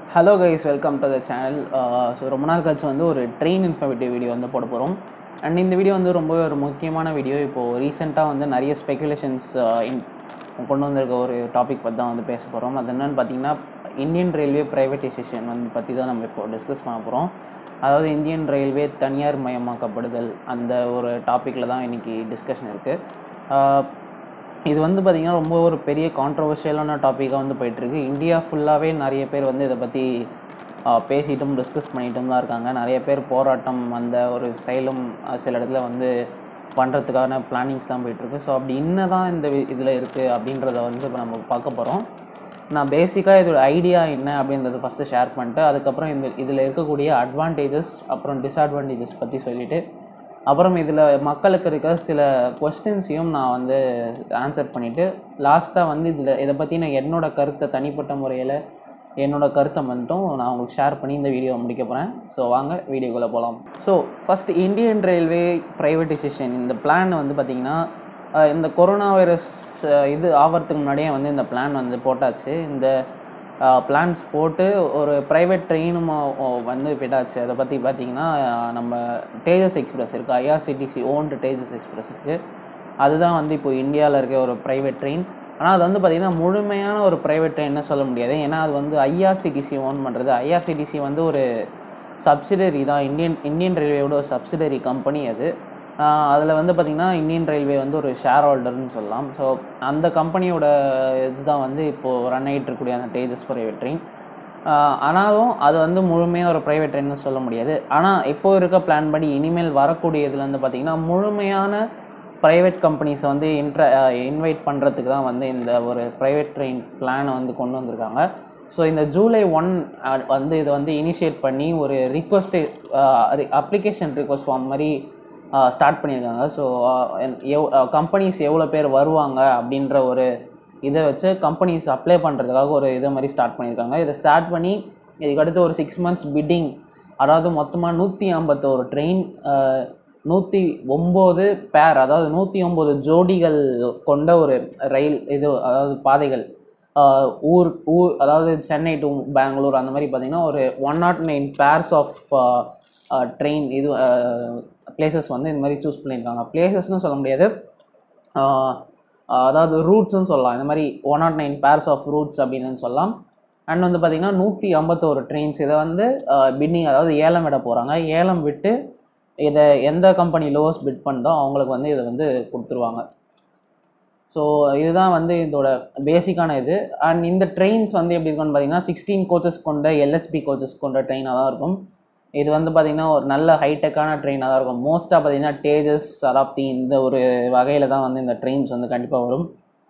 hello guys welcome to the channel so ரொம்ப நாள் கழிச்சு வந்து ஒரு ட்ரெயின் இன்ஃபர்மேட்டிவ் வீடியோ வந்து போட போகிறோம் அண்ட் இந்த வீடியோ வந்து ரொம்ப ஒரு முக்கியமான வீடியோ இப்போது ரீசெண்டாக வந்து நிறைய ஸ்பெகுலேஷன்ஸ் கொண்டு வந்திருக்க ஒரு டாபிக் பற்றி தான் வந்து பேச போகிறோம் அது என்னென்னு பார்த்தீங்கன்னா இந்தியன் ரயில்வே ப்ரைவேட்டைசேஷன் வந்து பற்றி தான் நம்ம இப்போ டிஸ்கஸ் பண்ண போகிறோம் அதாவது இந்தியன் ரயில்வே தனியார் மயமாக்கப்படுதல் அந்த ஒரு டாப்பிக்கில் தான் இன்றைக்கி டிஸ்கஷன் இருக்குது இது வந்து பார்த்திங்கன்னா ரொம்ப ஒரு பெரிய கான்ட்ரவர்ஷியலான டாப்பிக்காக வந்து போயிட்டுருக்கு இந்தியா ஃபுல்லாகவே நிறைய பேர் வந்து இதை பற்றி பேசிட்டும் டிஸ்கஸ் பண்ணிட்டும் தான் இருக்காங்க நிறைய பேர் போராட்டம் அந்த ஒரு செயலும் அஹ், சில இடத்துல வந்து பண்ணுறதுக்கான பிளானிங்ஸ் தான் போயிட்டுருக்கு ஸோ அப்படி என்ன தான் இந்த இதில் இருக்குது அப்படின்றத வந்து இப்போ நம்ம பார்க்க போகிறோம் நான் பேசிக்காக இதோட ஐடியா என்ன அப்படின்றத ஃபஸ்ட்டு ஷேர் பண்ணிட்டு அதுக்கப்புறம் இந்த இதில் இருக்கக்கூடிய அட்வான்டேஜஸ் அப்புறம் டிஸ்அட்வான்டேஜஸ் பற்றி சொல்லிவிட்டு அப்புறம் இதில் மக்களுக்கு இருக்க சில கொஸ்டின்ஸையும் நான் வந்து ஆன்சர் பண்ணிவிட்டு லாஸ்ட்டாக வந்து இதில் இதை பற்றி நான் என்னோடய கருத்தை தனிப்பட்ட முறையில் என்னோடய கருத்தை மட்டும் நான் உங்களுக்கு ஷேர் பண்ணி இந்த வீடியோவை முடிக்க போகிறேன் ஸோ வாங்க வீடியோக்குள்ளே போகலாம் so first Indian railway privatisation இந்த பிளான் வந்து பார்த்திங்கன்னா அஹ், இந்த கொரோனா வைரஸ் அஹ், இது ஆகிறதுக்கு முன்னாடியே வந்து இந்த பிளான் வந்து போட்டாச்சு இந்த பிளான்ஸ் போட்டு ஒரு ப்ரைவேட் ட்ரெயினும் வந்து விட்டாச்சு அதை பற்றி பார்த்தீங்கன்னா அஹ், நம்ம தேஜஸ் எக்ஸ்பிரஸ் இருக்குது ஐஆர்சிடிசி ஓன்டு தேஜஸ் எக்ஸ்பிரஸ் இருக்குது அதுதான் வந்து இப்போ இந்தியாவில் இருக்க ஒரு ப்ரைவேட் ட்ரெயின் ஆனால் அது வந்து பார்த்திங்கன்னா முழுமையான ஒரு ப்ரைவேட் ட்ரெயின்னு சொல்ல முடியாது ஏன்னா அது வந்து ஐஆர்சிடிசி ஓன் பண்ணுறது ஐஆர்சிடிசி வந்து ஒரு சப்சிடரி தான் இந்தியன் இந்தியன் ரயில்வேயோட ஒரு சப்சிடரி கம்பெனி அது அதில் வந்து பார்த்திங்கன்னா இந்தியன் ரயில்வே வந்து ஒரு ஷேர் ஹோல்டர்னு சொல்லலாம் ஸோ அந்த கம்பெனியோட இதுதான் வந்து இப்போது ரன் ஆகிட்டு இருக்கக்கூடிய அந்த தேஜஸ் ப்ரைவேட் ட்ரெயின் ஆனாலும் அது வந்து முழுமையாக ஒரு ப்ரைவேட் ட்ரெயின்னு சொல்ல முடியாது ஆனால் இப்போ இருக்க பிளான் படி இனிமேல் வரக்கூடிய இதில் வந்து பார்த்திங்கன்னா முழுமையான ப்ரைவேட் கம்பெனிஸை வந்து இன்ட்ர இன்வைட் பண்ணுறதுக்கு தான் வந்து இந்த ஒரு ப்ரைவேட் ட்ரெயின் பிளானை வந்து கொண்டு வந்திருக்காங்க ஸோ இந்த ஜூலை ஒன் வந்து இதை வந்து இனிஷியேட் பண்ணி ஒரு ரிக்வஸ்ட் அப்ளிகேஷன் ரிக்வஸ்ட் ஃபார்ம் மாதிரி ஸ்டார்ட் பண்ணியிருக்காங்க ஸோ எவ் கம்பெனிஸ் எவ்வளோ பேர் வருவாங்க அப்படின்ற ஒரு இதை வச்சு கம்பெனிஸ் அப்ளை பண்ணுறதுக்காக ஒரு இதை மாதிரி ஸ்டார்ட் பண்ணியிருக்காங்க இதை ஸ்டார்ட் பண்ணி இதுக்கடுத்து ஒரு சிக்ஸ் மந்த்ஸ் பிட்டிங் அதாவது மொத்தமாக நூற்றி ஐம்பத்தோரு ட்ரெயின் நூற்றி ஒம்பது பேர் அதாவது நூற்றி ஒம்பது ஜோடிகள் கொண்ட ஒரு ரயில் இது அதாவது பாதைகள் ஆஹ் ஊர் ஊர் அதாவது சென்னை டு பெங்களூர் அந்த மாதிரி பார்த்தீங்கன்னா ஒரு one nought nine pairs of train இது பிளேசஸ் வந்து இந்த மாதிரி சூஸ் பண்ணியிருக்காங்க பிளேசஸ்னு சொல்ல முடியாது ஆஹ் அதாவது ரூட்ஸ்னு சொல்லலாம் இந்த மாதிரி one nought nine pairs of routes அப்படின்னு சொல்லலாம் அண்ட் வந்து பார்த்திங்கன்னா நூற்றி ஐம்பத்தோரு ட்ரெயின்ஸ் இதை வந்து பின்னிங் அதாவது ஏலம் விட போகிறாங்க ஏலம் விட்டு இதை எந்த கம்பெனி லோவஸ்ட் பிட் பண்ணுதோ அவங்களுக்கு வந்து இதை வந்து கொடுத்துருவாங்க ஸோ இதுதான் வந்து இதோட பேசிக்கான இது அண்ட் இந்த ட்ரெயின்ஸ் வந்து எப்படி இருக்கும்னு பார்த்தீங்கன்னா சிக்ஸ்டீன் கோச்சஸ் கொண்ட எல்ஹெச்பி கோச்சஸ் கொண்ட ட்ரெயினாக தான் இருக்கும் இது வந்து பார்த்திங்கன்னா ஒரு நல்ல ஹைடெக்கான ட்ரெயினாக தான் இருக்கும் மோஸ்ட்டாக பார்த்தீங்கன்னா தேஜஸ் சராப்தி இந்த ஒரு வகையில் தான் வந்து இந்த ட்ரெயின்ஸ் வந்து கண்டிப்பாக வரும்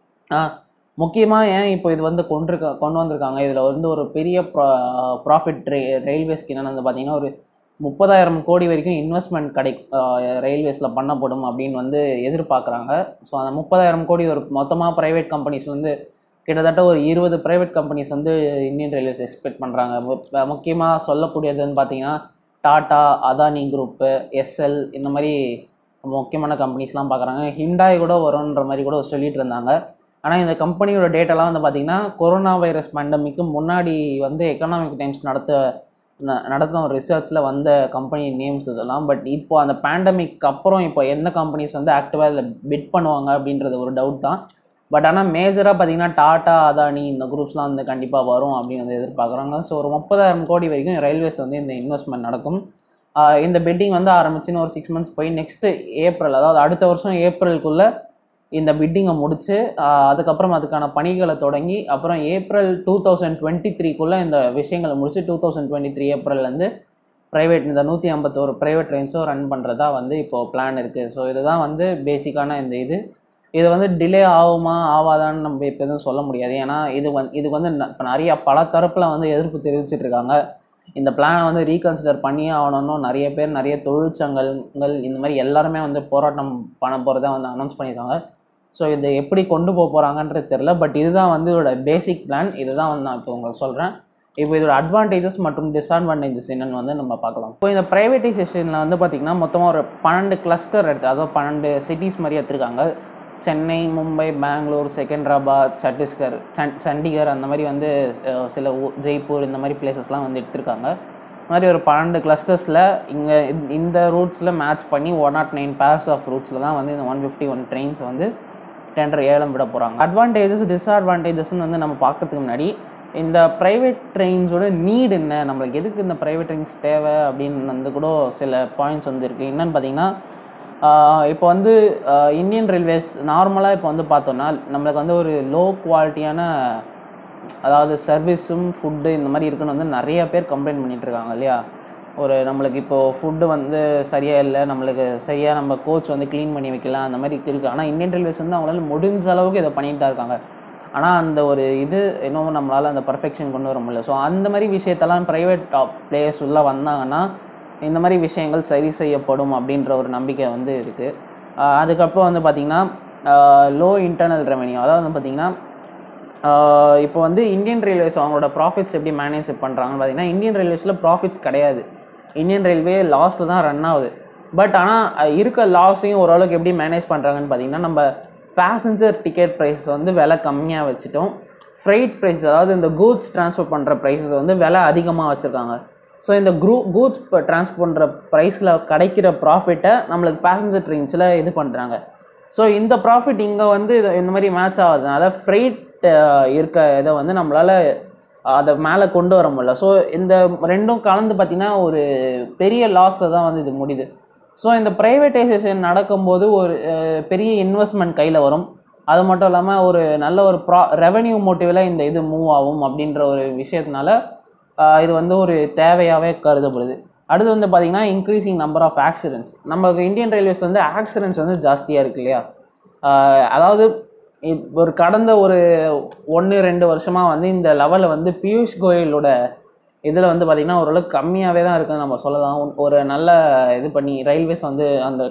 முக்கியமாக ஏன் இப்போ இது வந்து கொண்டிருக்க கொண்டு வந்திருக்காங்க இதில் வந்து ஒரு பெரிய ப்ரா ப்ராஃபிட் ரே ரயில்வேஸ்க்கு என்னென்னு வந்து பார்த்திங்கன்னா ஒரு முப்பதாயிரம் கோடி வரைக்கும் இன்வெஸ்ட்மெண்ட் கடை ரயில்வேஸில் பண்ணப்படும் அப்படின்னு வந்து எதிர்பார்க்குறாங்க ஸோ அந்த முப்பதாயிரம் கோடி ஒரு மொத்தமாக ப்ரைவேட் கம்பெனிஸ் வந்து கிட்டத்தட்ட ஒரு இருபது ப்ரைவேட் கம்பெனிஸ் வந்து இந்தியன் ரயில்வேஸ் எக்ஸ்பெக்ட் பண்ணுறாங்க முக்கியமாக சொல்லக்கூடியதுன்னு பார்த்தீங்கன்னா டாடா அதானி குரூப்பு எஸ்எல் இந்த மாதிரி முக்கியமான கம்பெனிஸ்லாம் பார்க்குறாங்க ஹிண்டாய் கூட வரும்ன்ற மாதிரி கூட சொல்லிட்டு இருந்தாங்க ஆனால் இந்த கம்பெனியோட டேட்டாலாம் வந்து பார்த்திங்கன்னா கொரோனா வைரஸ் பேண்டமிக்கு முன்னாடி வந்து எக்கனாமிக் டைம்ஸ் நடத்த ந- நடத்தின ஒரு ரிசர்ச்சில் வந்த கம்பெனி நேம்ஸ் இதெல்லாம் பட் இப்போ அந்த பேண்டமிக் அப்புறம் இப்போ எந்த கம்பெனிஸ் வந்து ஆக்டிவாக இதில் பிட் பண்ணுவாங்க அப்படின்றது ஒரு டவுட் தான் பட் ஆனால் மேஜராக பார்த்தீங்கன்னா டாடா அதானி இந்த குரூப்ஸ்லாம் வந்து கண்டிப்பாக வரும் அப்படின்னு வந்து எதிர்பார்க்குறாங்க ஸோ ஒரு முப்பதாயிரம் கோடி வரைக்கும் ரயில்வேஸ் வந்து இந்த இன்வெஸ்ட்மெண்ட் நடக்கும் ஆஹ் இந்த பிட்டிங் வந்து ஆரம்பிச்சுன்னு ஒரு சிக்ஸ் மந்த்ஸ் போய் நெக்ஸ்ட்டு ஏப்ரல் அதாவது அடுத்த வருஷம் ஏப்ரலுக்குள்ளே இந்த பிட்டிங்கை முடிச்சு ஆஹ் அதுக்கப்புறம் அதுக்கான பணிகளை தொடங்கி அப்புறம் ஏப்ரல் டூ தௌசண்ட் டுவெண்ட்டி த்ரீக்குள்ளே இந்த விஷயங்களை முடிச்சு டூ தௌசண்ட் டுவெண்ட்டி த்ரீ ஏப்ரல்லேருந்து ப்ரைவேட் இந்த நூற்றி ஐம்பத்தோரு ப்ரைவேட் ட்ரெயின்ஸும் ரன் பண்ணுறதா வந்து இப்போது பிளான் இருக்குது ஸோ இதுதான் வந்து பேசிக்கான இந்த இது இது வந்து டிலே ஆகுமா ஆகாதான்னு நம்ம இப்போ எதுவும் சொல்ல முடியாது ஏன்னா இது வந்து இதுக்கு வந்து இப்போ நிறைய பல தரப்பில் வந்து எதிர்ப்பு தெரிவிச்சிட்டு இருக்காங்க இந்த பிளானை வந்து ரீகன்சிடர் பண்ணியே ஆகணும்னு நிறைய பேர் நிறைய தொழிற்சங்கங்கள் இந்த மாதிரி எல்லாருமே வந்து போராட்டம் பண்ண போகிறதா வந்து அனௌன்ஸ் பண்ணியிருக்காங்க ஸோ இதை எப்படி கொண்டு போக போகிறாங்கன்றது தெரில பட் இதுதான் வந்து இதோட பேசிக் பிளான் இதுதான் வந்து நான் இப்போ உங்களுக்கு சொல்கிறேன் இப்போ இதோட அட்வான்டேஜஸ் மற்றும் டிஸ்அட்வான்டேஜஸ் என்னன்னு வந்து நம்ம பார்க்கலாம் இப்போ இந்த ப்ரைவேட்டைசேஷனில் வந்து பார்த்திங்கன்னா மொத்தமாக ஒரு பன்னெண்டு கிளஸ்டர் எடுத்து அதாவது பன்னெண்டு சிட்டிஸ் மாதிரி எடுத்திருக்காங்க சென்னை மும்பை பெங்களூர் செகந்திராபாத் சத்தீஸ்கர் சண் சண்டிகர் அந்த மாதிரி வந்து அஹ், சில ஊ ஜெய்ப்பூர் இந்த மாதிரி பிளேசஸ்லாம் வந்து எடுத்திருக்காங்க இந்த மாதிரி ஒரு பன்னெண்டு கிளஸ்டர்ஸில் இங்கே இந்த ரூட்ஸில் மேட்ச் பண்ணி one nought nine pairs of ரூட்ஸில் தான் வந்து இந்த ஒன் ஃபிஃப்டி ஒன் ட்ரெயின்ஸ் வந்து டெண்டர் ஏலம் விட போகிறாங்க அட்வான்டேஜஸ் டிஸ்அட்வான்டேஜஸ்னு வந்து நம்ம பார்க்கறதுக்கு முன்னாடி இந்த ப்ரைவேட் ட்ரெயின்ஸோட நீட் என்ன நம்மளுக்கு எதுக்கு இந்த ப்ரைவேட் ட்ரெயின்ஸ் தேவை அப்படின்னு வந்து கூட சில பாயிண்ட்ஸ் வந்து இருக்குது என்னன்னு பார்த்தீங்கன்னா ஆஹ் இப்போ வந்து ஆஹ் இந்தியன் ரயில்வேஸ் நார்மலாக இப்போ வந்து பார்த்தோம்னா நம்மளுக்கு வந்து ஒரு லோ குவாலிட்டியான அதாவது சர்வீஸும் ஃபுட்டு இந்த மாதிரி இருக்குன்னு வந்து நிறைய பேர் கம்ப்ளைண்ட் பண்ணிட்டு இருக்காங்க இல்லையா ஒரு நம்மளுக்கு இப்போது ஃபுட்டு வந்து சரியாக இல்லை நம்மளுக்கு சரியாக நம்ம கோச் வந்து க்ளீன் பண்ணி வைக்கலாம் அந்த மாதிரி இருக்குது ஆனால் இந்தியன் ரயில்வேஸ் வந்து அவங்களால முடிஞ்ச அளவுக்கு இதை பண்ணிட்டு தான் இருக்காங்க ஆனால் அந்த ஒரு இது இன்னும் நம்மளால் அந்த பர்ஃபெக்ஷன் கொண்டு வர முடியல ஸோ அந்த மாதிரி விஷயத்தெல்லாம் ப்ரைவேட் டாப் பிளேயர்ஸ் உள்ளே வந்தாங்கன்னா இந்த மாதிரி விஷயங்கள் சரி செய்யப்படும் அப்படின்ற ஒரு நம்பிக்கை வந்து இருக்குது அதுக்கப்புறம் வந்து பார்த்திங்கன்னா லோ இன்டர்னல் ரெவென்யூ அதாவது வந்து பார்த்திங்கன்னா இப்போ வந்து இந்தியன் ரயில்வேஸ் அவங்களோட ப்ராஃபிட்ஸ் எப்படி மேனேஜ் பண்ணுறாங்கன்னு பார்த்தீங்கன்னா இந்தியன் ரயில்வேஸில் ப்ராஃபிட்ஸ் கிடையாது இந்தியன் ரயில்வே லாஸில் தான் ரன் ஆகுது பட் ஆனால் இருக்க லாஸையும் ஓரளவுக்கு எப்படி மேனேஜ் பண்ணுறாங்கன்னு பார்த்தீங்கன்னா நம்ம பேசஞ்சர் டிக்கெட் ப்ரைஸ் வந்து விலை கம்மியாக வச்சுட்டோம் ஃப்ரைட் ப்ரைஸ் அதாவது இந்த கூட்ஸ் ட்ரான்ஸ்ஃபர் பண்ணுற ப்ரைஸஸ் வந்து விலை அதிகமாக வச்சுருக்காங்க ஸோ இந்த குரூ கூட்ஸ் ட்ரான்ஸ்ஃபர் பண்ணுற ப்ரைஸில் கிடைக்கிற ப்ராஃபிட்டை நம்மளுக்கு பேசஞ்சர் ட்ரெயின்ஸில் இது பண்ணுறாங்க ஸோ இந்த ப்ராஃபிட் இங்கே வந்து இது இந்த மாதிரி மேட்ச் ஆகிறதுனால ஃப்ரைட் இருக்க இதை வந்து நம்மளால் அதை மேலே கொண்டு வர முடியல ஸோ இந்த ரெண்டும் கலந்து பார்த்திங்கன்னா ஒரு பெரிய லாஸில் தான் வந்து இது முடியுது ஸோ இந்த ப்ரைவேட்டைசேஷன் நடக்கும்போது ஒரு அஹ், பெரிய இன்வெஸ்ட்மெண்ட் கையில் வரும் அது மட்டும் இல்லாமல் ஒரு நல்ல ஒரு ப்ரா ரெவென்யூ மோட்டிவில் இந்த இது மூவ் ஆகும் அப்படின்ற ஒரு விஷயத்தினால ஆஹ் இது வந்து ஒரு தேவையாகவே கருதப்படுது அடுத்து வந்து பார்த்திங்கன்னா இன்க்ரீசிங் நம்பர் ஆஃப் ஆக்சிடென்ட்ஸ் நமக்கு இந்தியன் ரயில்வேஸ் வந்து ஆக்சிடென்ட்ஸ் வந்து ஜாஸ்தியாக இருக்கு இல்லையா ஆஹ் அதாவது இப்- ஒரு கடந்த ஒரு ஒன்று ரெண்டு வருஷமாக வந்து இந்த லெவலில் வந்து பியூஷ் கோயலோட இதில் வந்து பார்த்திங்கன்னா ஓரளவுக்கு கம்மியாகவே தான் இருக்குன்னு நம்ம சொல்லலாம் ஒரு நல்ல இது பண்ணி ரயில்வேஸ் வந்து அந்த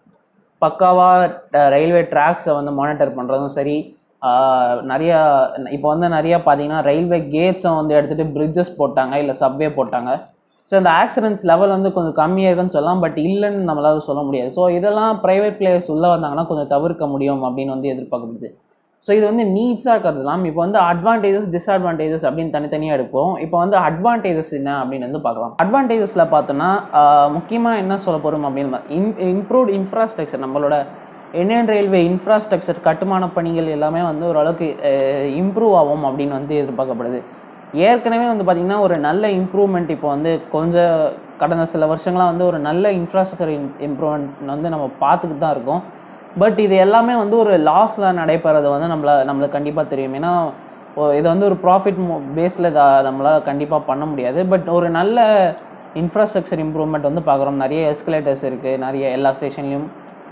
பக்காவாக ரயில்வே ட்ராக்ஸை வந்து மானிட்டர் பண்ணுறதும் சரி ஆஹ் நிறையா இப்போ வந்து நிறையா பார்த்தீங்கன்னா ரயில்வே கேட்ஸை வந்து எடுத்துகிட்டு பிரிட்ஜஸ் போட்டாங்க இல்லை சப்வே போட்டாங்க ஸோ இந்த ஆக்சிடென்ட்ஸ் லெவல் வந்து கொஞ்சம் கம்மியாக இருக்குன்னு சொல்லலாம் பட் இல்லைன்னு நம்மளால சொல்ல முடியாது ஸோ இதெல்லாம் ப்ரைவேட் பிளேயர்ஸ் உள்ளே வந்தாங்கன்னா கொஞ்சம் தவிர்க்க முடியும் அப்படின்னு வந்து எதிர்பார்க்கப்படுது ஸோ இது வந்து நீட்ஸாக கருதலாம் இப்போ வந்து அட்வான்டேஜஸ் டிஸ்அட்வான்டேஜஸ் அப்படின்னு தனித்தனியாக எடுப்போம் இப்போ வந்து அட்வான்டேஜஸ் என்ன அப்படின்னு வந்து பார்க்கலாம் அட்வான்டேஜஸில் பார்த்தோன்னா முக்கியமாக என்ன சொல்ல போகிறோம் அப்படின்னு இன் இம்ப்ரூவ்ட் இன்ஃப்ராஸ்ட்ரக்சர் நம்மளோட இந்தியன் ரயில்வே இன்ஃப்ராஸ்ட்ரக்சர் கட்டுமான பணிகள் எல்லாமே வந்து ஓரளவுக்கு இம்ப்ரூவ் ஆகும் அப்படின்னு வந்து எதிர்பார்க்கப்படுது ஏற்கனவே வந்து பார்த்திங்கன்னா ஒரு நல்ல இம்ப்ரூவ்மெண்ட் இப்போ வந்து கொஞ்சம் கடந்த சில வருஷங்களாக வந்து ஒரு நல்ல இன்ஃப்ராஸ்ட்ரக்சர் இம்ப்ரூவ்மெண்ட் வந்து நம்ம பார்த்துக்கிட்டு தான் இருக்கோம் பட் இது எல்லாமே வந்து ஒரு லாஸில் நடைபெறது வந்து நம்மள நம்மளுக்கு கண்டிப்பாக தெரியும் ஏன்னா ஓ- இது வந்து ஒரு ப்ராஃபிட் பேஸில் இதை நம்மளால் கண்டிப்பாக பண்ண முடியாது பட் ஒரு நல்ல இன்ஃப்ராஸ்ட்ரக்சர் இம்ப்ரூவ்மெண்ட் வந்து பார்க்குறோம் நிறைய எஸ்கலேட்டர்ஸ் இருக்குது நிறைய எல்லா ஸ்டேஷன்லேயும்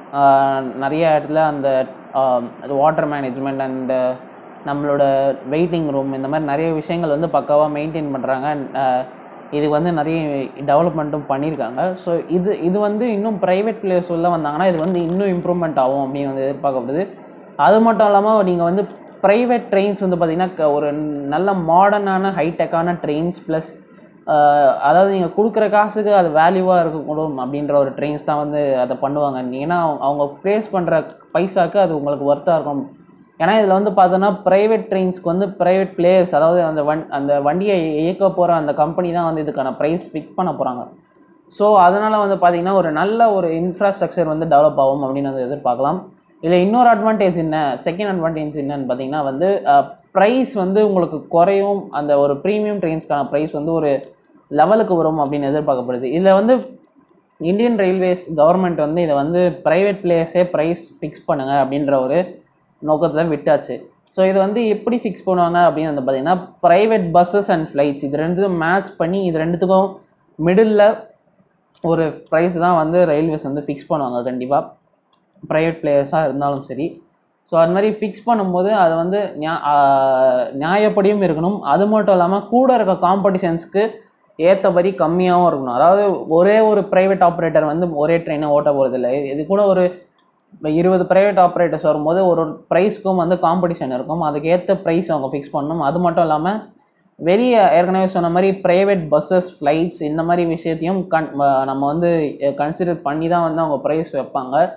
நிறைய இடத்துல அந்த வாட்டர் மேனேஜ்மெண்ட் அண்ட் நம்மளோட வெயிட்டிங் ரூம் இந்த மாதிரி நிறைய விஷயங்கள் வந்து பக்காவாக மெயின்டைன் பண்ணுறாங்க இது வந்து நிறைய டெவலப்மெண்ட்டும் பண்ணியிருக்காங்க ஸோ இது இது வந்து இன்னும் ப்ரைவேட் பிளேயர்ஸ் உள்ள வந்தாங்கன்னா இது வந்து இன்னும் இம்ப்ரூவ்மெண்ட் ஆகும் அப்படின்னு வந்து எதிர்பார்க்கப்படுது அது மட்டும் இல்லாமல் நீங்கள் வந்து ப்ரைவேட் ட்ரெயின்ஸ் வந்து பார்த்திங்கன்னா க- ஒரு நல்ல மாடர்னான ஹைடெக்கான ட்ரெயின்ஸ் ப்ளஸ் அதாவது நீங்கள் கொடுக்குற காசுக்கு அது வேல்யூவாக இருக்கக்கூடும் அப்படின்ற ஒரு ட்ரெயின்ஸ் தான் வந்து அதை பண்ணுவாங்க ஏன்னா அவங்க- அவங்க ப்ளேஸ் பண்ணுற பைசாக்கு அது உங்களுக்கு ஒர்த்தாக இருக்கும் ஏன்னா இதில் வந்து பார்த்தோன்னா ப்ரைவேட் ட்ரெயின்ஸ்க்கு வந்து ப்ரைவேட் பிளேயர்ஸ் அதாவது அந்த வண் அந்த வண்டியை இயக்க போகிற அந்த கம்பெனி தான் வந்து இதுக்கான ப்ரைஸ் ஃபிக்ஸ் பண்ண போகிறாங்க ஸோ அதனால் வந்து பார்த்திங்கன்னா ஒரு நல்ல ஒரு இன்ஃப்ராஸ்ட்ரக்சர் வந்து டெவலப் ஆகும் அப்படின்னு வந்து எதிர்பார்க்கலாம் இதில் இன்னொரு அட்வான்டேஜ் என்ன செகண்ட் அட்வான்டேஜ் என்னன்னு பார்த்தீங்கன்னா வந்து ப்ரைஸ் வந்து உங்களுக்கு குறையும் அந்த ஒரு ப்ரீமியம் ட்ரெயின்ஸ்க்கான ப்ரைஸ் வந்து ஒரு லெவலுக்கு வரும் அப்படின்னு எதிர்பார்க்கப்படுது இதில் வந்து இந்தியன் ரயில்வேஸ் கவர்மெண்ட் வந்து இதை வந்து ப்ரைவேட் பிளேயர்ஸே ப்ரைஸ் ஃபிக்ஸ் பண்ணுங்க அப்படின்ற ஒரு நோக்கத்தில் விட்டாச்சு ஸோ இது வந்து எப்படி ஃபிக்ஸ் பண்ணுவாங்க அப்படின்னு வந்து பார்த்தீங்கன்னா ப்ரைவேட் பஸ்ஸஸ் அண்ட் ஃப்ளைட்ஸ் இது ரெண்டுத்துக்கும் மேட்ச் பண்ணி இது ரெண்டுத்துக்கும் மிடில் ஒரு ப்ரைஸ் தான் வந்து ரயில்வேஸ் வந்து ஃபிக்ஸ் பண்ணுவாங்க கண்டிப்பாக ப்ரைவேட் பிளேயர்ஸாக இருந்தாலும் சரி ஸோ அது மாதிரி ஃபிக்ஸ் பண்ணும்போது அது வந்து நியா- ஆஹ் நியாயப்படியும் இருக்கணும் அது மட்டும் இல்லாமல் கூட இருக்க காம்படிஷன்ஸ்க்கு ஏற்றபடி கம்மியாகவும் இருக்கணும் அதாவது ஒரே ஒரு ப்ரைவேட் ஆப்ரேட்டர் வந்து ஒரே ட்ரெயினை ஓட்ட போகிறதில்ல இது கூட ஒரு இருபது ப்ரைவேட் ஆப்ரேட்டர்ஸ் வரும்போது ஒரு ஒரு ப்ரைஸ்க்கும் வந்து காம்படிஷன் இருக்கும் அதுக்கு ஏற்ற ப்ரைஸ் அவங்க ஃபிக்ஸ் பண்ணணும் அது மட்டும் இல்லாமல் வெளியே ஏற்கனவே சொன்ன மாதிரி ப்ரைவேட் பஸ்ஸஸ் ஃப்ளைட்ஸ் இந்த மாதிரி விஷயத்தையும் கண் அஹ் நம்ம வந்து கன்சிடர் பண்ணி தான் வந்து அவங்க ப்ரைஸ் வைப்பாங்க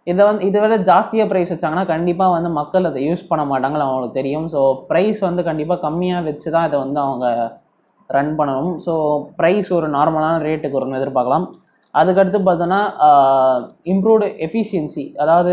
இதை வந்து இதை விட ஜாஸ்தியாக ப்ரைஸ் வச்சாங்கன்னா கண்டிப்பாக வந்து மக்கள் அதை யூஸ் பண்ண மாட்டாங்கன்னு அவங்களுக்கு தெரியும் ஸோ ப்ரைஸ் வந்து கண்டிப்பாக கம்மியாக வச்சு தான் இதை வந்து அவங்க ரன் பண்ணணும் ஸோ ப்ரைஸ் ஒரு நார்மலான ரேட்டுக்கு வரும்னு எதிர்பார்க்கலாம் அதுக்கடுத்து பார்த்தோன்னா இம்ப்ரூவ்டு எஃபிஷியன்சி அதாவது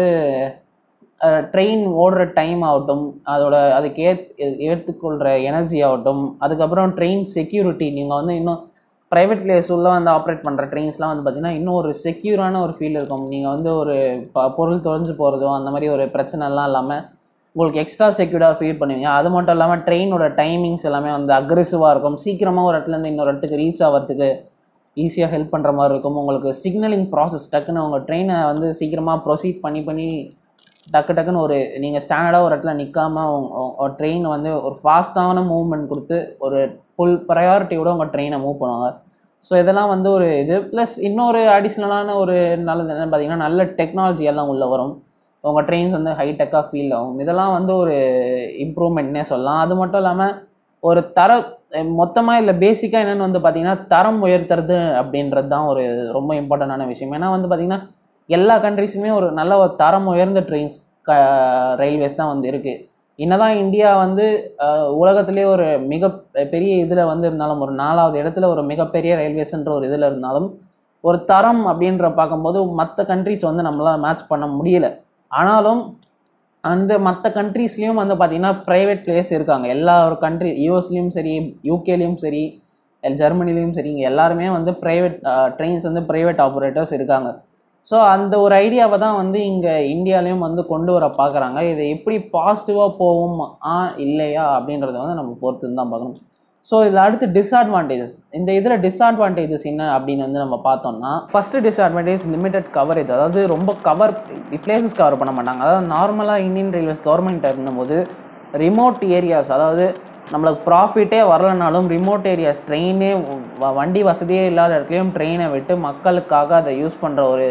ட்ரெயின் ஓடுற டைம் ஆகட்டும் அதோட அதுக்கு ஏத் ஏற்றுக்கொள்கிற எனர்ஜி ஆகட்டும் அதுக்கப்புறம் ட்ரெயின் செக்யூரிட்டி நீங்கள் வந்து இன்னும் ப்ரைவேட் பிளேஸ் உள்ள வந்து ஆப்ரேட் பண்ணுற ட்ரெயின்ஸ்லாம் வந்து பார்த்திங்கன்னா இன்னும் ஒரு செக்யூரான ஒரு ஃபீல் இருக்கும் நீங்கள் வந்து ஒரு ப பொருள் தொலைஞ்சு போகிறதோ அந்த மாதிரி ஒரு பிரச்சனைலாம் இல்லாமல் உங்களுக்கு எக்ஸ்ட்ரா செக்யூர்டாக ஃபீல் பண்ணுவீங்க அது மட்டும் இல்லாமல் ட்ரெயினோட டைமிங்ஸ் எல்லாமே வந்து அக்ரெசிவாக இருக்கும் சீக்கிரமாக ஒரு இடத்துலேருந்து இன்னொரு இடத்துக்கு ரீச் ஆகிறதுக்கு ஈஸியாக ஹெல்ப் பண்ணுற மாதிரி இருக்கும் உங்களுக்கு சிக்னலிங் ப்ராசஸ் டக்குன்னு உங்கள் ட்ரெயினை வந்து சீக்கிரமாக ப்ரொசீட் பண்ணி பண்ணி டக்கு டக்குன்னு ஒரு நீங்கள் ஸ்டாண்டர்டாக ஒரு இடத்துல நிற்காம ட்ரெயின் வந்து ஒரு ஃபாஸ்ட்டான மூவ்மெண்ட் கொடுத்து ஒரு ஃபுல் ப்ரையாரிட்டியோட உங்கள் ட்ரெயினை மூவ் பண்ணுவாங்க ஸோ இதெல்லாம் வந்து ஒரு இது ப்ளஸ் இன்னொரு அடிஷ்னலான ஒரு நல்லது என்னன்னு பார்த்தீங்கன்னா நல்ல டெக்னாலஜி எல்லாம் உள்ளே வரும் உங்கள் ட்ரெயின்ஸ் வந்து ஹைடெக்காக ஃபீல் ஆகும் இதெல்லாம் வந்து ஒரு இம்ப்ரூவ்மெண்ட்னே சொல்லலாம் அது மட்டும் இல்லாமல் ஒரு தர மொத்தமாக இல்லை பேசிக்காக என்னென்னு வந்து பார்த்தீங்கன்னா தரம் உயர்த்துறது அப்படின்றது தான் ஒரு ரொம்ப இம்பார்ட்டண்டான விஷயம் ஏன்னா வந்து பார்த்திங்கன்னா எல்லா கண்ட்ரிஸுமே ஒரு நல்ல ஒரு தரம் உயர்ந்த ட்ரெயின்ஸ் க ரயில்வேஸ் தான் வந்து இருக்குது என்னதான் இந்தியா வந்து உலகத்திலே ஒரு மிக பெரிய இதில் வந்து இருந்தாலும் ஒரு நாலாவது இடத்துல ஒரு மிகப்பெரிய ரயில்வேஸ்ன்ற ஒரு இதில் இருந்தாலும் ஒரு தரம் அப்படின்ற பார்க்கும்போது மற்ற கண்ட்ரிஸ் வந்து நம்மளால் மேட்ச் பண்ண முடியல ஆனாலும் அந்த மற்ற கண்ட்ரீஸ்லேயும் வந்து பார்த்திங்கன்னா ப்ரைவேட் பிளேஸ் இருக்காங்க எல்லா ஒரு கண்ட்ரி யூஎஸ்லேயும் சரி யூகேலேயும் சரி ஜெர்மனிலையும் சரி இங்கே எல்லாருமே வந்து ப்ரைவேட் ட்ரெயின்ஸ் வந்து ப்ரைவேட் ஆப்ரேட்டர்ஸ் இருக்காங்க ஸோ அந்த ஒரு ஐடியாவை தான் வந்து இங்கே இந்தியாலேயும் வந்து கொண்டு வர பார்க்குறாங்க இதை எப்படி பாசிட்டிவாக போகும் ஆ இல்லையா அப்படின்றத வந்து நம்ம பொறுத்து தான் பார்க்கணும் ஸோ இதில் அடுத்து டிஸ்அட்வான்டேஜஸ் இந்த இதில் டிஸ்அட்வான்டேஜஸ் என்ன அப்படின்னு வந்து நம்ம பார்த்தோம்னா ஃபஸ்ட்டு டிஸ்அட்வான்டேஜ் லிமிடெட் கவரேஜ் அதாவது ரொம்ப கவர் பிளேசஸ் கவர் பண்ண மாட்டாங்க அதாவது நார்மலாக இந்தியன் ரயில்வேஸ் கவர்மெண்ட் இருந்தபோது ரிமோட் ஏரியாஸ் அதாவது நம்மளுக்கு ப்ராஃபிட்டே வரலனாலும் ரிமோட் ஏரியாஸ் ட்ரெயினே வண்டி வசதியே இல்லாத இடத்துலையும் ட்ரெயினை விட்டு மக்களுக்காக அதை யூஸ் பண்ணுற ஒரு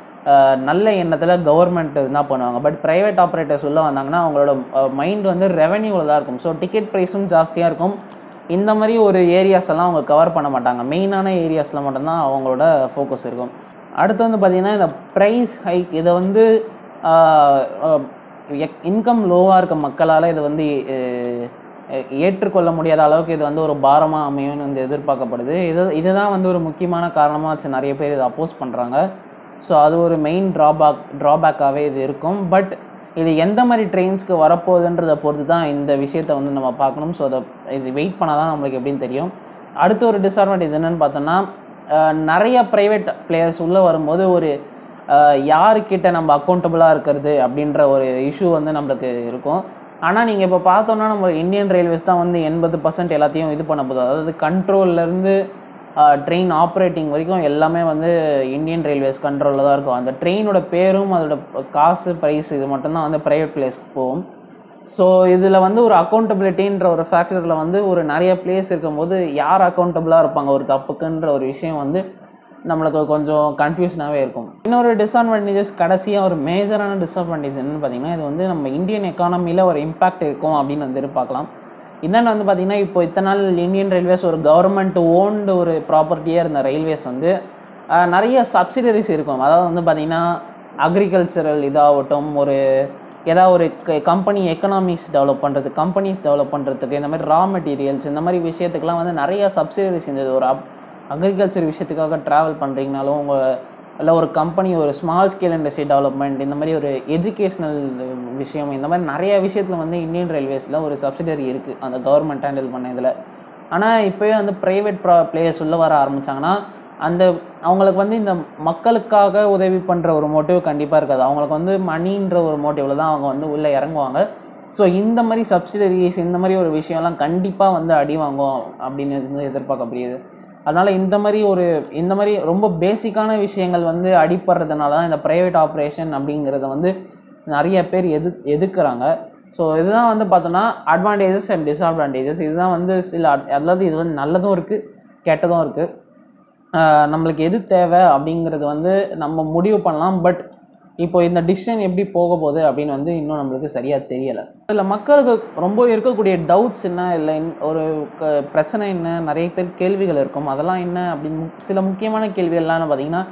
நல்ல எண்ணத்தில் கவர்மெண்ட் தான் பண்ணுவாங்க பட் ப்ரைவேட் ஆப்ரேட்டர்ஸ் உள்ளே வந்தாங்கன்னா அவங்களோட மைண்ட் வந்து ரெவன்யூவில் தான் இருக்கும் ஸோ டிக்கெட் ப்ரைஸும் ஜாஸ்தியாக இருக்கும் இந்த மாதிரி ஒரு ஏரியாஸ் எல்லாம் அவங்க கவர் பண்ண மாட்டாங்க மெயினான ஏரியாஸில் மட்டும்தான் அவங்களோட ஃபோக்கஸ் இருக்கும் அடுத்து வந்து பார்த்திங்கன்னா இந்த ப்ரைஸ் ஹைக் இதை வந்து இன்கம் லோவாக இருக்க மக்களால் இதை வந்து ஏற்றுக்கொள்ள முடியாத அளவுக்கு இது வந்து ஒரு பாரமாக அமையும்னு வந்து எதிர்பார்க்கப்படுது இது இதுதான் வந்து ஒரு முக்கியமான காரணமாக வச்சு நிறைய பேர் இதை அப்போஸ் பண்ணுறாங்க ஸோ அது ஒரு மெயின் ட்ராபேக் ட்ராபேக்காகவே இது இருக்கும் பட் இது எந்த மாதிரி ட்ரெயின்ஸ்க்கு வரப்போகுதுன்றதை பொறுத்து தான் இந்த விஷயத்தை வந்து நம்ம பார்க்கணும் ஸோ அதை இது வெயிட் பண்ணால் தான் நம்மளுக்கு எப்படின்னு தெரியும் அடுத்த ஒரு டிஸ்அட்வான்டேஜ் என்னென்னு பார்த்தோன்னா நிறைய ப்ரைவேட் பிளேயர்ஸ் உள்ளே வரும்போது ஒரு யாருக்கிட்ட நம்ம அக்கௌண்டபுளாக இருக்கிறது அப்படின்ற ஒரு இஷ்யூ வந்து நம்மளுக்கு இருக்கும் ஆனால் நீங்கள் இப்போ பார்த்தோன்னா நம்ம இந்தியன் ரயில்வேஸ் தான் வந்து எண்பது பர்சன்ட் எல்லாத்தையும் இது பண்ண போகுது அதாவது கண்ட்ரோல்லேருந்து ட்ரெயின் ஆப்ரேட்டிங் வரைக்கும் எல்லாமே வந்து இந்தியன் ரயில்வேஸ் கண்ட்ரோலில் தான் இருக்கும் அந்த ட்ரெயினோட பேரும் அதோட காசு ப்ரைஸ் இது மட்டும்தான் வந்து ப்ரைவேட் பிளேஸ்க்கு போகும் ஸோ இதில் வந்து ஒரு அக்கௌண்டபிலிட்டின்ற ஒரு ஃபேக்டரில் வந்து ஒரு நிறைய பிளேஸ் இருக்கும்போது யார் அக்கௌண்டபிளாக இருப்பாங்க ஒரு தப்புக்குன்ற ஒரு விஷயம் வந்து நம்மளுக்கு கொஞ்சம் கன்ஃபியூஷனாகவே இருக்கும் இன்னொரு டிஸ்அட்வான்டேஜஸ் கடைசியாக ஒரு மேஜரான டிஸ்அட்வான்டேஜ் என்னென்னு பார்த்தீங்கன்னா இது வந்து நம்ம இந்தியன் எக்கானமியில் ஒரு இம்பாக்ட் இருக்கும் அப்படின்னு வந்து எதிர்பார்க்கலாம் என்னென்னு வந்து பார்த்திங்கன்னா இப்போ இத்தனை நாள் இந்தியன் ரயில்வேஸ் ஒரு கவர்மெண்ட் ஓன்டு ஒரு ப்ராப்பர்ட்டியாக இருந்த ரயில்வேஸ் வந்து நிறைய சப்சிடரிஸ் இருக்கும் அதாவது வந்து பார்த்திங்கன்னா அக்ரிகல்ச்சரல் இதாகட்டும் ஒரு ஏதாவது ஒரு கம்பெனி எக்கனாமிக்ஸ் டெவலப் பண்ணுறது கம்பெனிஸ் டெவலப் பண்ணுறதுக்கு இந்த மாதிரி ரா மெட்டீரியல்ஸ் இந்த மாதிரி விஷயத்துக்குலாம் வந்து நிறைய சப்சிடரிஸ் இருந்தது ஒரு அப் அக்ரிகல்ச்சர் விஷயத்துக்காக ட்ராவல் பண்ணுறீங்கனாலும் உங்கள் இல்லை ஒரு கம்பெனி ஒரு ஸ்மால் ஸ்கேல் இண்டஸ்ட்ரி டெவலப்மெண்ட் இந்த மாதிரி ஒரு எஜுகேஷ்னல் விஷயம் இந்த மாதிரி நிறைய விஷயத்தில் வந்து இந்தியன் ரயில்வேஸில் ஒரு சப்சிடரி இருக்குது அந்த கவர்மெண்ட் ஹேண்டில் பண்ண இதில் ஆனால் இப்போயே வந்து ப்ரைவேட் ப்ரா பிளேயர்ஸ் உள்ளே வர ஆரம்பித்தாங்கன்னா அந்த அவங்களுக்கு வந்து இந்த மக்களுக்காக உதவி பண்ணுற ஒரு மோட்டிவ் கண்டிப்பாக இருக்காது அவங்களுக்கு வந்து மணின்ற ஒரு மோட்டிவில் தான் அவங்க வந்து உள்ளே இறங்குவாங்க ஸோ இந்த மாதிரி சப்சிடரிஸ் இந்த மாதிரி ஒரு விஷயம்லாம் கண்டிப்பாக வந்து அடி வாங்கும் அப்படின்னு வந்து எதிர்பார்க்கப்படுது அதனால் இந்த மாதிரி ஒரு இந்த மாதிரி ரொம்ப பேசிக்கான விஷயங்கள் வந்து அடிப்படுறதுனால தான் இந்த ப்ரைவேட் ஆப்ரேஷன் அப்படிங்கிறத வந்து நிறைய பேர் எது எதுக்குறாங்க ஸோ இதுதான் வந்து பார்த்தோன்னா அட்வான்டேஜஸ் அண்ட் டிஸ்அட்வான்டேஜஸ் இதுதான் வந்து சில அதாவது இது வந்து நல்லதும் இருக்குது கெட்டதும் இருக்குது நம்மளுக்கு எது தேவை அப்படிங்கிறது வந்து நம்ம முடிவு பண்ணலாம் பட் இப்போ இந்த டிசிஷன் எப்படி போக போகுது அப்படின்னு வந்து இன்னும் நம்மளுக்கு சரியாக தெரியலை இதில் மக்களுக்கு ரொம்ப இருக்கக்கூடிய டவுட்ஸ் என்ன இல்லை ஒரு க பிரச்சனை என்ன நிறைய பேர் கேள்விகள் இருக்கும் அதெல்லாம் என்ன அப்படின்னு சில முக்கியமான கேள்விகள்லாம் பார்த்தீங்கன்னா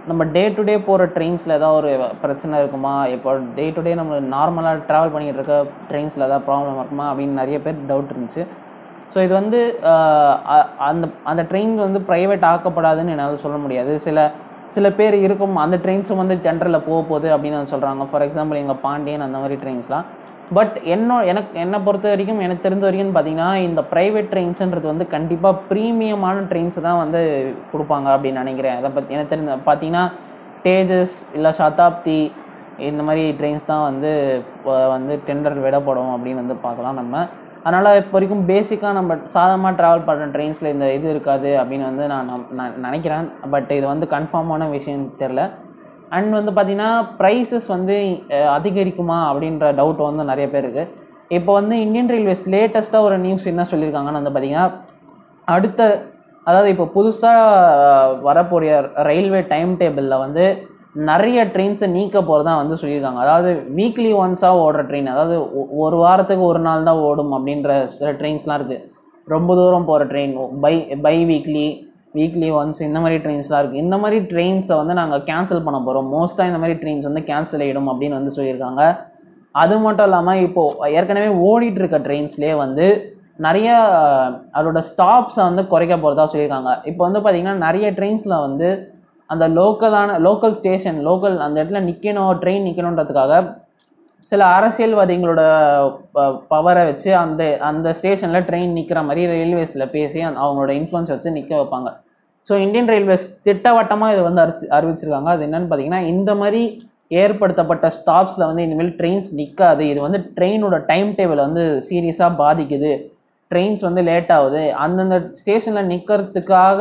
நம்ம டே டு டே போகிற ட்ரெயின்ஸில் ஏதாவது ஒரு பிரச்சனை இருக்குமா இப்போ டே டு டே நம்ம நார்மலாக ட்ராவல் பண்ணிகிட்டு இருக்க ட்ரெயின்ஸில் ஏதாவது ப்ராப்ளம் இருக்குமா அப்படின்னு நிறைய பேர் டவுட் இருந்துச்சு ஸோ இது வந்து ஆஹ் அ- அந்த அந்த ட்ரெயின் வந்து ப்ரைவேட் ஆக்கப்படாதுன்னு என்னால் சொல்ல முடியாது சில சில பேர் இருக்கும் அந்த ட்ரெயின்ஸும் வந்து டெண்டரில் போக போகுது அப்படின்னு வந்து சொல்கிறாங்க ஃபார் எக்ஸாம்பிள் எங்கள் பாண்டியன் அந்த மாதிரி ட்ரெயின்ஸ்லாம் பட் என்ன எனக்கு என்னை பொறுத்த வரைக்கும் எனக்கு தெரிஞ்ச வரைக்கும் பார்த்தீங்கன்னா இந்த ப்ரைவேட் ட்ரெயின்ஸுன்றது வந்து கண்டிப்பாக ப்ரீமியமான ட்ரெயின்ஸ் தான் வந்து கொடுப்பாங்க அப்படின்னு நினைக்கிறேன் அதை பற்றி எனக்கு தெரிஞ்ச பார்த்தீங்கன்னா தேஜஸ் இல்லை சதாப்தி இந்த மாதிரி ட்ரெயின்ஸ் தான் வந்து இப்போ வந்து டெண்டர் விடப்படும் அப்படின்னு வந்து பார்க்கலாம் நம்ம அதனால் இப்போ வரைக்கும் பேசிக்காக நம்ம சாதாரணமாக ட்ராவல் பண்ணுற ட்ரெயின்ஸில் இந்த இது இருக்காது அப்படின்னு வந்து நான் நம்- நான் நினைக்கிறேன் பட் இது வந்து கன்ஃபார்மான விஷயம் தெரில அண்ட் வந்து பார்த்திங்கன்னா ப்ரைஸஸ் வந்து அஹ், அதிகரிக்குமா அப்படின்ற டவுட் வந்து நிறைய பேருக்கு இப்போ வந்து இந்தியன் ரயில்வேஸ் லேட்டஸ்ட்டாக ஒரு நியூஸ் என்ன சொல்லியிருக்காங்கன்னு வந்து பார்த்திங்கன்னா அடுத்த அதாவது இப்போ புதுசாக வரக்கூடிய ரயில்வே டைம் டேபிளில் வந்து நிறைய ட்ரெயின்ஸை நீக்க போகிறதா வந்து சொல்லியிருக்காங்க அதாவது வீக்லி ஒன்ஸாக ஓடுற ட்ரெயின் அதாவது ஒ- ஒரு வாரத்துக்கு ஒரு நாள் தான் ஓடும் அப்படின்ற சில ட்ரெயின்ஸ்லாம் இருக்குது ரொம்ப தூரம் போகிற train by by weekly weekly once இந்த மாதிரி ட்ரெயின்ஸ்லாம் இருக்குது இந்த மாதிரி ட்ரெயின்ஸை வந்து நாங்கள் கேன்சல் பண்ண போகிறோம் மோஸ்ட்டாக இந்த மாதிரி ட்ரெயின்ஸ் வந்து கேன்சல் ஆகிடும் அப்படின்னு வந்து சொல்லியிருக்காங்க அது மட்டும் இல்லாமல் இப்போது ஏற்கனவே ஓடிட்டு இருக்க ட்ரெயின்ஸ்லேயே வந்து நிறைய அஹ், அதோட ஸ்டாப்ஸை வந்து குறைக்க போகிறதா சொல்லியிருக்காங்க இப்போ வந்து பார்த்திங்கன்னா நிறைய ட்ரெயின்ஸில் வந்து அந்த லோக்கலான லோக்கல் ஸ்டேஷன் லோக்கல் அந்த இடத்துல நிற்கணும் ட்ரெயின் நிற்கணுன்றதுக்காக சில அரசியல்வாதிகளோட பவரை வச்சு அந்த அந்த ஸ்டேஷனில் ட்ரெயின் நிற்கிற மாதிரி ரயில்வேஸில் பேசி அந்த- அவங்களோட இன்ஃப்ளூயன்ஸ் வச்சு நிற்க வைப்பாங்க ஸோ இந்தியன் ரயில்வேஸ் திட்டவட்டமாக இது வந்து அறிச்சு அறிவிச்சிருக்காங்க அது என்னன்னு பார்த்தீங்கன்னா இந்த மாதிரி ஏற்படுத்தப்பட்ட ஸ்டாப்ஸில் வந்து இனிமேல் ட்ரெயின்ஸ் நிற்காது இது வந்து ட்ரெயினோட டைம் டேபிளை வந்து சீரியஸாக பாதிக்குது ட்ரெயின்ஸ் வந்து லேட் ஆகுது அந்தந்த ஸ்டேஷனில் நிற்கிறதுக்காக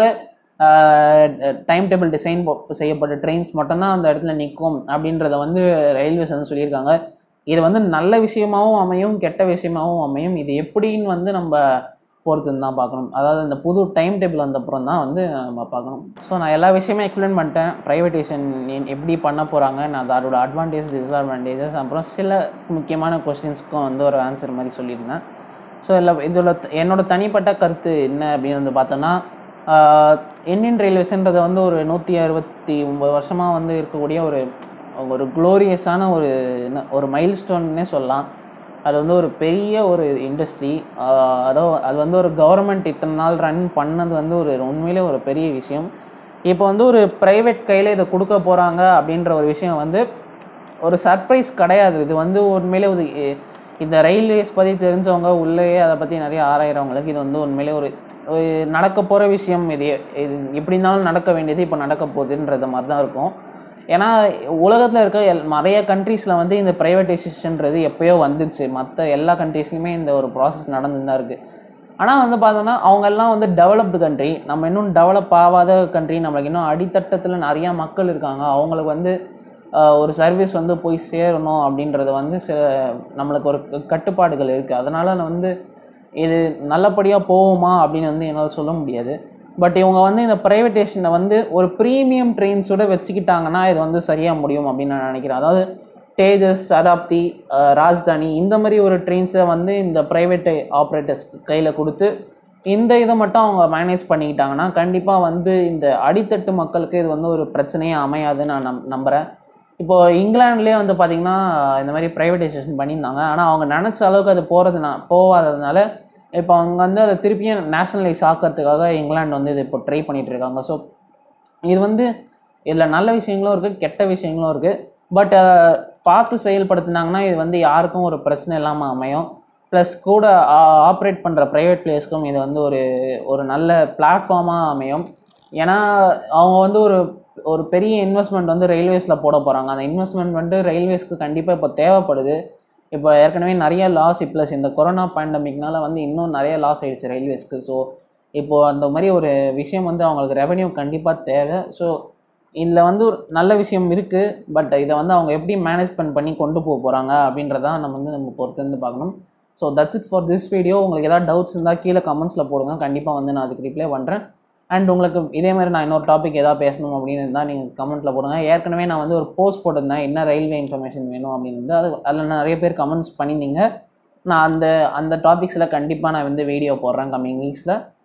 டைம் டேபிள் டிசைன் செய்யப்பட்ட ட்ரெயின்ஸ் மட்டும்தான் அந்த இடத்துல நிற்கும் அப்படின்றத வந்து ரயில்வேஸ் வந்து சொல்லியிருக்காங்க இது வந்து நல்ல விஷயமாவும் அமையும் கெட்ட விஷயமாவும் அமையும் இது எப்படின்னு வந்து நம்ம பொறுத்துன்னு தான் பார்க்கணும் அதாவது இந்த புது டைம் டேபிள் வந்தப்புறம் தான் வந்து நம்ம பார்க்கணும் ஸோ நான் எல்லா விஷயமே எக்ஸ்பிளைன் பண்ணிட்டேன் ப்ரைவேட்டேஷன் எப்படி பண்ண போகிறாங்க நான் அதோட அட்வான்டேஜ் டிஸ்அட்வான்டேஜஸ் அப்புறம் சில முக்கியமான கொஸ்டின்ஸ்க்கும் வந்து ஒரு ஆன்சர் மாதிரி சொல்லியிருந்தேன் ஸோ இல்லை இதோட த- என்னோட தனிப்பட்ட கருத்து என்ன அப்படின்னு வந்து பார்த்தோன்னா ஆஹ், இந்தியன் ரயில்வேஸ்ன்றது வந்து ஒரு நூற்றி அறுபத்தி ஒம்பது வருஷமாக வந்து இருக்கக்கூடிய ஒரு ஒரு க்ளோரியஸான ஒரு என்ன ஒரு மைல் ஸ்டோன்னே சொல்லலாம் அது வந்து ஒரு பெரிய ஒரு இண்டஸ்ட்ரி அதோ அது வந்து ஒரு கவர்மெண்ட் இத்தனை நாள் ரன் பண்ணது வந்து ஒரு உண்மையிலே ஒரு பெரிய விஷயம் இப்போ வந்து ஒரு ப்ரைவேட் கையில் இதை கொடுக்க போகிறாங்க அப்படின்ற ஒரு விஷயம் வந்து ஒரு சர்ப்ரைஸ் கிடையாது இது வந்து உண்மையிலே ஒரு எ- இந்த ரயில்வேஸ் பற்றி தெரிஞ்சவங்க உள்ளேயே அதை பற்றி நிறைய ஆராயிறவங்களுக்கு இது வந்து உண்மையிலே ஒரு ஒரு நடக்க போகிற விஷயம் இது இது எப்படி இருந்தாலும் நடக்க வேண்டியது இப்போ நடக்க போகுதுன்றது மாதிரி தான் இருக்கும் ஏன்னா உலகத்தில் இருக்க எல் நிறைய கண்ட்ரீஸில் வந்து இந்த ப்ரைவேட்டைசேஷன்றது எப்போயோ வந்துருச்சு மற்ற எல்லா கண்ட்ரீஸ்லையுமே இந்த ஒரு ப்ராசஸ் நடந்துன்னு தான் இருக்குது ஆனால் வந்து பார்த்தோன்னா அவங்க எல்லாம் வந்து டெவலப்டு கண்ட்ரி நம்ம இன்னும் டெவலப் ஆகாத கண்ட்ரி நம்மளுக்கு இன்னும் அடித்தட்டத்தில் நிறையா மக்கள் இருக்காங்க அவங்களுக்கு வந்து ஆஹ், ஒரு சர்வீஸ் வந்து போய் சேரணும் அப்படின்றது வந்து சில நம்மளுக்கு ஒரு க- கட்டுப்பாடுகள் இருக்குது அதனால் வந்து இது நல்லபடியாக போகுமா அப்படின்னு வந்து என்னால் சொல்ல முடியாது பட் இவங்க வந்து இந்த ப்ரைவேட்டேஷனை வந்து ஒரு ப்ரீமியம் ட்ரெயின்ஸோட வச்சுக்கிட்டாங்கன்னா இது வந்து சரியாக முடியும் அப்படின்னு நான் நினைக்கிறேன் அதாவது தேஜஸ் சதாப்தி அஹ், ராஜ்தானி இந்த மாதிரி ஒரு ட்ரெயின்ஸை வந்து இந்த ப்ரைவேட் ஆப்ரேட்டர்ஸ் கையில் கொடுத்து இந்த இதை மட்டும் அவங்க மேனேஜ் பண்ணிக்கிட்டாங்கன்னா கண்டிப்பாக வந்து இந்த அடித்தட்டு மக்களுக்கு இது வந்து ஒரு பிரச்சனையே அமையாதுன்னு நான் நம் நம்புகிறேன் இப்போ இங்கிலாந்துலேயே வந்து பார்த்திங்கன்னா இந்த மாதிரி ப்ரைவேட்டைசேஷன் பண்ணியிருந்தாங்க ஆனால் அவங்க நினச்ச அளவுக்கு அது போகிறதுனா போகாததுனால இப்போ அவங்க வந்து அதை திருப்பியும் நேஷனலைஸ் ஆக்கிறதுக்காக இங்கிலாந்து வந்து இது இப்போ ட்ரை பண்ணிட்டு இருக்காங்க ஸோ இது வந்து இதில் நல்ல விஷயங்களும் இருக்குது கெட்ட விஷயங்களும் இருக்குது பட் பார்த்து செயல்படுத்தினாங்கன்னா இது வந்து யாருக்கும் ஒரு பிரச்சனை இல்லாமல் அமையும் ப்ளஸ் கூட ஆப்ரேட் பண்ணுற ப்ரைவேட் பிளேஸ்க்கும் இது வந்து ஒரு ஒரு நல்ல பிளாட்ஃபார்மாக அமையும் ஏன்னா அவங்க வந்து ஒரு ஒரு பெரிய இன்வெஸ்ட்மெண்ட் வந்து ரயில்வேஸில் போட போகிறாங்க அந்த இன்வெஸ்ட்மெண்ட் வந்து ரயில்வேஸ்க்கு கண்டிப்பாக இப்போ தேவைப்படுது இப்போ ஏற்கனவே நிறைய லாஸ் ப்ளஸ் இந்த கொரோனா பேண்டமிக்னால வந்து இன்னும் நிறைய லாஸ் ஆயிடுச்சு ரயில்வேஸ்க்கு ஸோ இப்போது அந்த மாதிரி ஒரு விஷயம் வந்து அவங்களுக்கு ரெவென்யூ கண்டிப்பாக தேவை ஸோ இதில் வந்து ஒரு நல்ல விஷயம் இருக்குது பட் இதை வந்து அவங்க எப்படி மேனேஜ்மெண்ட் பண்ணி கொண்டு போக போகிறாங்க அப்படின்றதான் நம்ம வந்து நம்ம பொறுத்து வந்து பார்க்கணும் so that's it for this video உங்களுக்கு ஏதாவது டவுட்ஸ் இருந்தால் கீழே கமெண்ட்ஸில் போடுங்க கண்டிப்பாக வந்து நான் அதுக்கு ரிப்ளை பண்ணுறேன் அண்ட் உங்களுக்கு இதே மாதிரி நான் இன்னொரு டாபிக் ஏதாவது பேசணும் அப்படின்னு இருந்தால் நீங்கள் கமெண்ட்டில் போடுங்க ஏற்கனவே நான் வந்து ஒரு போஸ்ட் போட்டிருந்தேன் என்ன ரயில்வே இன்ஃபர்மேஷன் வேணும் அப்படின்னு வந்து அது அதில் நிறைய பேர் கமெண்ட்ஸ் பண்ணியிருந்தீங்க நான் அந்த அந்த டாபிக்ஸில் கண்டிப்பாக நான் வந்து வீடியோ போடுறேன் கம்மிங் வீக்ஸில்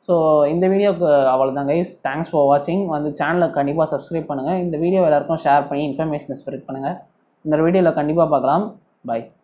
ஸோ இந்த வீடியோக்கு அவ்வளோதான் கைஸ் தேங்க்ஸ் ஃபார் வாட்சிங் வந்து சேனலை கண்டிப்பாக சப்ஸ்கிரைப் பண்ணுங்கள் இந்த வீடியோ எல்லாருக்கும் ஷேர் பண்ணி இன்ஃபர்மேஷனை ஸ்ப்ரெட் பண்ணுங்கள் இந்த வீடியோவில் கண்டிப்பாக பார்க்கலாம் பை